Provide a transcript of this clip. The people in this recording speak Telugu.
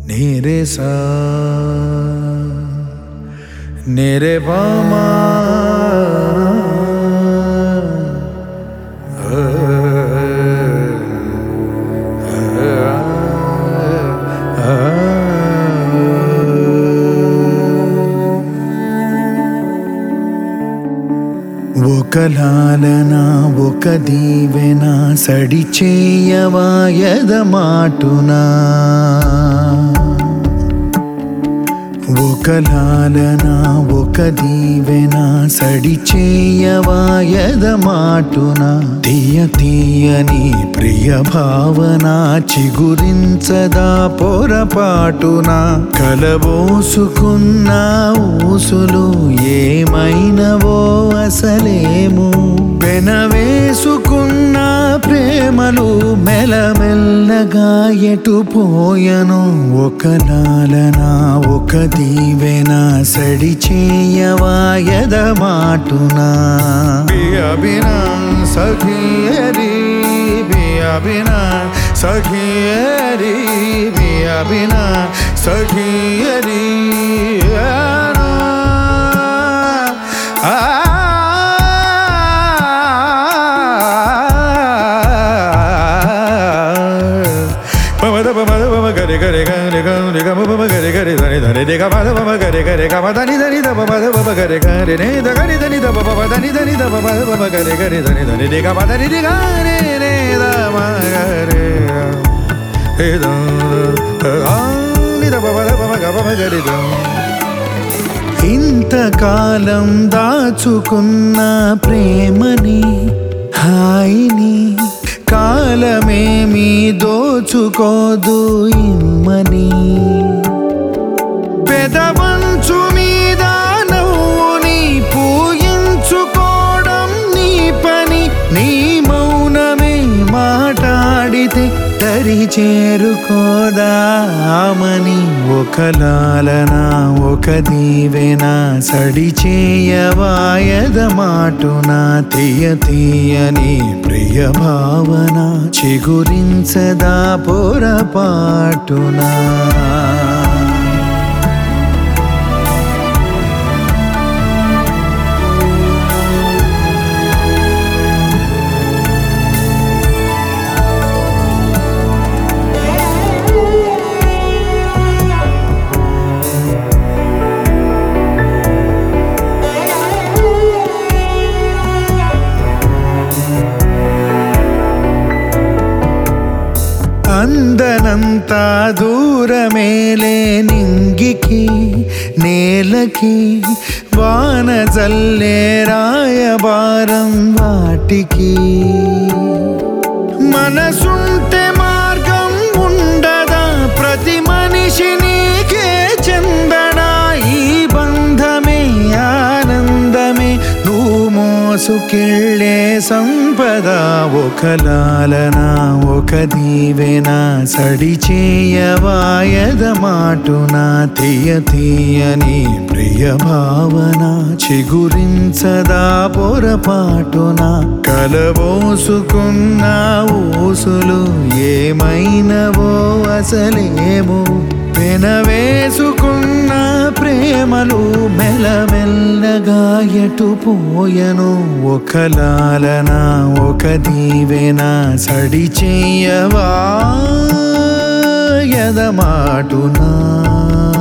నేరే సా నేరే బామా ఒక లాలన ఒక దీవెన సడి చేయవాయద మాటునా ఒక లాలన ఒక దీవెన సడి చేయవాయద మాటున తీయ తీయని ప్రియ భావన చిగురించదా పొరపాటున కలబోసుకున్న ఊసులు ఏమైనవో అసలేమో పెనవేసుకున్న ప్రేమలు మెలమెల్లగా ఎటు పోయను ఒక లాలన ఒక దీవెన సడి చేయవాయద మాటునా బియా బినా సఖియరి బియా బినా సఖియరి బియా బినా సఖియరి ఆ పమద పమద పమ గరి గరి గరి గరి గమ పమ గరి గరి ధని ధని ది గమ ద పమ గరి గరి గమ ధని ధని ద పమ ద పమ గరి గరి నే ద గరి ధని ద పమ ధని ధని ద పమ ద పమ గరి గరి ధని ధని ది గమ ధని ది గరి నే ద మ గరి ఏ ద ఆ ని ద పమ ద పమ గ పమ గరి ద ఇంతకాలం దాచుకున్న ప్రేమని హాయిని కాలమేమి దోచుకోదు ఇమ్మని పెదవంచు మీద నవ్వుని పూయించుకోవడం నీ పని నీ మౌనమే మాట్లాడితే తరి చేరుకోదామని ఒక లాలన ఒక దీవెన సడి చేయవాయద మాటున తీయ తీయని ప్రియ భావన చిగురించదా పొరపాటునా అందనంత దూరమేలే నింగికి నేలకి వాన జల్లే రాయబారం వాటికి మనసుంటే మార్గం ఉండదా ప్రతి మనిషి నీకే చెందడా ఈ బంధమే ఆనందమే నువ్వు మోసుకెళ్ళే సంపద ఒక లాలన ఒక దీవెన సడి చేయవాయద మాటున తీయ తీయని ప్రియ భావన చిగురించదా పొరపాటున కలబోసుకున్న ఊసులు ఏమైనవో అసలేమో పెనవేసుకున్న ప్రేమలు మెల్లమెల్లగా ఎటు పోయను ఒక లాలన ఒక దీవెన సడి చెయ్యవా ఎదమాటునా